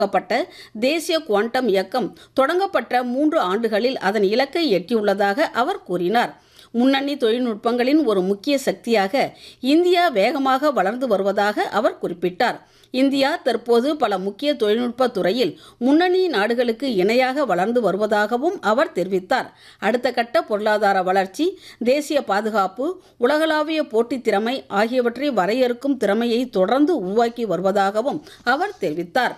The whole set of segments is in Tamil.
தொடங்கப்பட்ட தேசிய குவாண்டம் இயக்கம் தொடங்கப்பட்ட மூன்று ஆண்டுகளில் அதன் இலக்கை எட்டியுள்ளதாக அவர் கூறினார் முன்னணி தொழில்நுட்பங்களின் ஒரு முக்கிய சக்தியாக இந்தியா வேகமாக வளர்ந்து வருவதாக அவர் குறிப்பிட்டார் இந்தியா தற்போது பல முக்கிய தொழில்நுட்ப துறையில் முன்னணி நாடுகளுக்கு இணையாக வளர்ந்து வருவதாகவும் அவர் தெரிவித்தார் அடுத்த கட்ட பொருளாதார வளர்ச்சி தேசிய பாதுகாப்பு உலகளாவிய போட்டித் திறமை ஆகியவற்றை வரையறுக்கும் திறமையை தொடர்ந்து உருவாக்கி வருவதாகவும் அவர் தெரிவித்தார்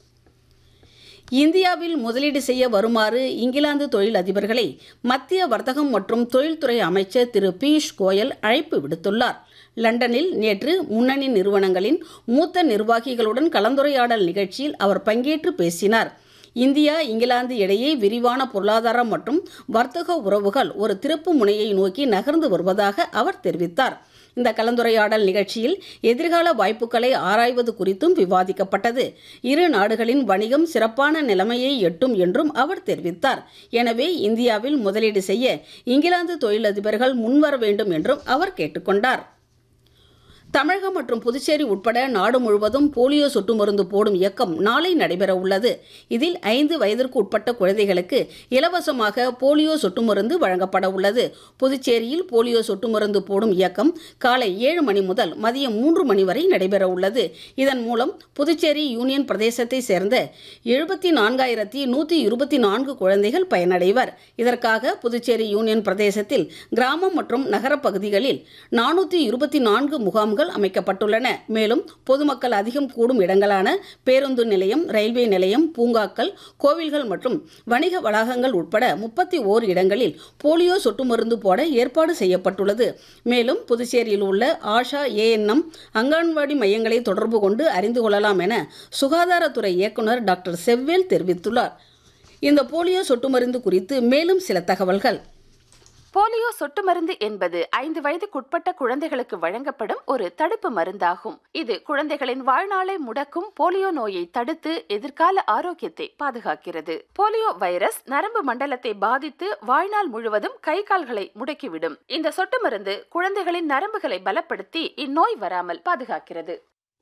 இந்தியாவில் முதலீடு செய்ய வருமாறு இங்கிலாந்து தொழில் அதிபர்களை மத்திய வர்த்தகம் மற்றும் தொழில்துறை அமைச்சர் திரு பியூஷ் கோயல் அழைப்பு விடுத்துள்ளார் லண்டனில் நேற்று முன்னணி நிறுவனங்களின் மூத்த நிர்வாகிகளுடன் கலந்துரையாடல் நிகழ்ச்சியில் அவர் பங்கேற்று பேசினார் இந்தியா இங்கிலாந்து இடையே விரிவான பொருளாதாரம் மற்றும் வர்த்தக உறவுகள் ஒரு திருப்பு முனையை நோக்கி நகர்ந்து வருவதாக அவர் தெரிவித்தார் இந்த கலந்துரையாடல் நிகழ்ச்சியில் எதிர்கால வாய்ப்புகளை ஆராய்வது குறித்தும் விவாதிக்கப்பட்டது இரு நாடுகளின் வணிகம் சிறப்பான நிலைமையை எட்டும் என்றும் அவர் தெரிவித்தார் எனவே இந்தியாவில் முதலீடு செய்ய இங்கிலாந்து தொழிலதிபர்கள் முன்வர வேண்டும் என்றும் அவர் கேட்டுக்கொண்டார் தமிழகம் மற்றும் புதுச்சேரி உட்பட நாடு முழுவதும் போலியோ சொட்டு மருந்து போடும் இயக்கம் நாளை நடைபெற உள்ளது இதில் ஐந்து வயதிற்கு உட்பட்ட குழந்தைகளுக்கு இலவசமாக போலியோ சொட்டு மருந்து வழங்கப்பட உள்ளது புதுச்சேரியில் போலியோ சொட்டு மருந்து போடும் இயக்கம் காலை ஏழு மணி முதல் மதியம் மூன்று மணி வரை நடைபெற உள்ளது இதன் மூலம் புதுச்சேரி யூனியன் பிரதேசத்தை சேர்ந்த எழுபத்தி நான்காயிரத்தி நூற்றி இருபத்தி நான்கு குழந்தைகள் பயனடைவர் இதற்காக புதுச்சேரி யூனியன் பிரதேசத்தில் கிராமம் மற்றும் நகரப் பகுதிகளில் நானூற்றி இருபத்தி நான்கு முகாம்கள் முகாம்கள் அமைக்கப்பட்டுள்ளன மேலும் பொதுமக்கள் அதிகம் கூடும் இடங்களான பேருந்து நிலையம் ரயில்வே நிலையம் பூங்காக்கள் கோவில்கள் மற்றும் வணிக வளாகங்கள் உட்பட முப்பத்தி ஓர் இடங்களில் போலியோ சொட்டு மருந்து போட ஏற்பாடு செய்யப்பட்டுள்ளது மேலும் புதுச்சேரியில் உள்ள ஆஷா ஏஎன்எம் அங்கன்வாடி மையங்களை தொடர்பு கொண்டு அறிந்து கொள்ளலாம் என சுகாதாரத்துறை இயக்குநர் டாக்டர் செவ்வேல் தெரிவித்துள்ளார் இந்த போலியோ சொட்டு மருந்து குறித்து மேலும் சில தகவல்கள் போலியோ சொட்டு மருந்து என்பது ஐந்து வயதுக்குட்பட்ட குழந்தைகளுக்கு வழங்கப்படும் ஒரு தடுப்பு மருந்தாகும் இது குழந்தைகளின் வாழ்நாளை முடக்கும் போலியோ நோயை தடுத்து எதிர்கால ஆரோக்கியத்தை பாதுகாக்கிறது போலியோ வைரஸ் நரம்பு மண்டலத்தை பாதித்து வாழ்நாள் முழுவதும் கை கால்களை முடக்கிவிடும் இந்த சொட்டு மருந்து குழந்தைகளின் நரம்புகளை பலப்படுத்தி இந்நோய் வராமல் பாதுகாக்கிறது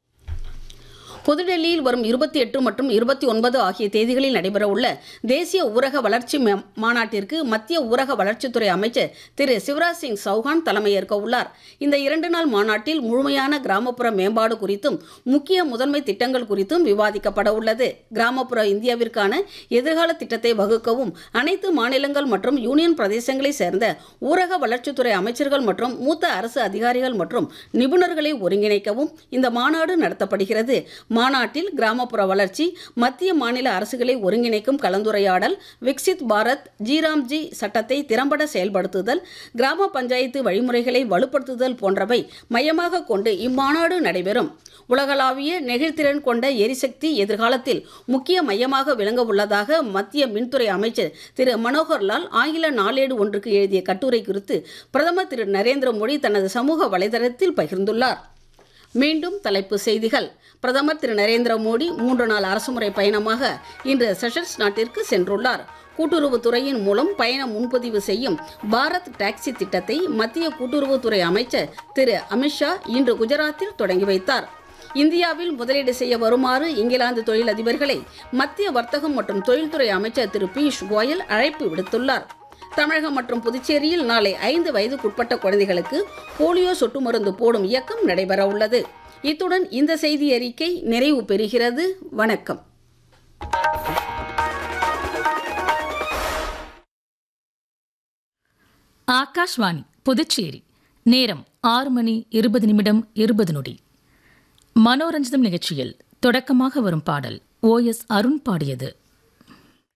புதுடெல்லியில் வரும் இருபத்தி எட்டு மற்றும் இருபத்தி ஒன்பது ஆகிய தேதிகளில் நடைபெறவுள்ள தேசிய ஊரக வளர்ச்சி மாநாட்டிற்கு மத்திய ஊரக வளர்ச்சித்துறை அமைச்சர் திரு சிவராஜ் சிங் சௌஹான் தலைமையேற்க உள்ளார் இந்த இரண்டு நாள் மாநாட்டில் முழுமையான கிராமப்புற மேம்பாடு குறித்தும் முக்கிய முதன்மை திட்டங்கள் குறித்தும் விவாதிக்கப்பட உள்ளது கிராமப்புற இந்தியாவிற்கான எதிர்கால திட்டத்தை வகுக்கவும் அனைத்து மாநிலங்கள் மற்றும் யூனியன் பிரதேசங்களை சேர்ந்த ஊரக வளர்ச்சித்துறை அமைச்சர்கள் மற்றும் மூத்த அரசு அதிகாரிகள் மற்றும் நிபுணர்களை ஒருங்கிணைக்கவும் இந்த மாநாடு நடத்தப்படுகிறது மாநாட்டில் கிராமப்புற வளர்ச்சி மத்திய மாநில அரசுகளை ஒருங்கிணைக்கும் கலந்துரையாடல் விக்சித் பாரத் ஜிராம்ஜி சட்டத்தை திறம்பட செயல்படுத்துதல் கிராம பஞ்சாயத்து வழிமுறைகளை வலுப்படுத்துதல் போன்றவை மையமாக கொண்டு இம்மாநாடு நடைபெறும் உலகளாவிய நெகிழ்திறன் கொண்ட எரிசக்தி எதிர்காலத்தில் முக்கிய மையமாக விளங்க உள்ளதாக மத்திய மின்துறை அமைச்சர் திரு மனோகர் லால் ஆங்கில நாளேடு ஒன்றுக்கு எழுதிய கட்டுரை குறித்து பிரதமர் திரு நரேந்திர மோடி தனது சமூக வலைதளத்தில் பகிர்ந்துள்ளார் மீண்டும் தலைப்பு செய்திகள் பிரதமர் திரு நரேந்திர மோடி மூன்று நாள் அரசுமுறை பயணமாக இன்று செஷல்ஸ் நாட்டிற்கு சென்றுள்ளார் கூட்டுறவுத்துறையின் மூலம் பயண முன்பதிவு செய்யும் பாரத் டாக்ஸி திட்டத்தை மத்திய கூட்டுறவுத்துறை அமைச்சர் திரு அமித்ஷா இன்று குஜராத்தில் தொடங்கி வைத்தார் இந்தியாவில் முதலீடு செய்ய வருமாறு இங்கிலாந்து தொழிலதிபர்களை மத்திய வர்த்தகம் மற்றும் தொழில்துறை அமைச்சர் திரு பியூஷ் கோயல் அழைப்பு விடுத்துள்ளார் தமிழகம் மற்றும் புதுச்சேரியில் நாளை ஐந்து வயதுக்குட்பட்ட குழந்தைகளுக்கு போலியோ சொட்டு மருந்து போடும் இயக்கம் நடைபெற உள்ளது இத்துடன் இந்த செய்தி அறிக்கை நிறைவு பெறுகிறது வணக்கம் ஆகாஷ்வாணி புதுச்சேரி நேரம் ஆறு மணி இருபது நிமிடம் இருபது நொடி மனோரஞ்சிதம் நிகழ்ச்சியில் தொடக்கமாக வரும் பாடல் ஓ எஸ் அருண் பாடியது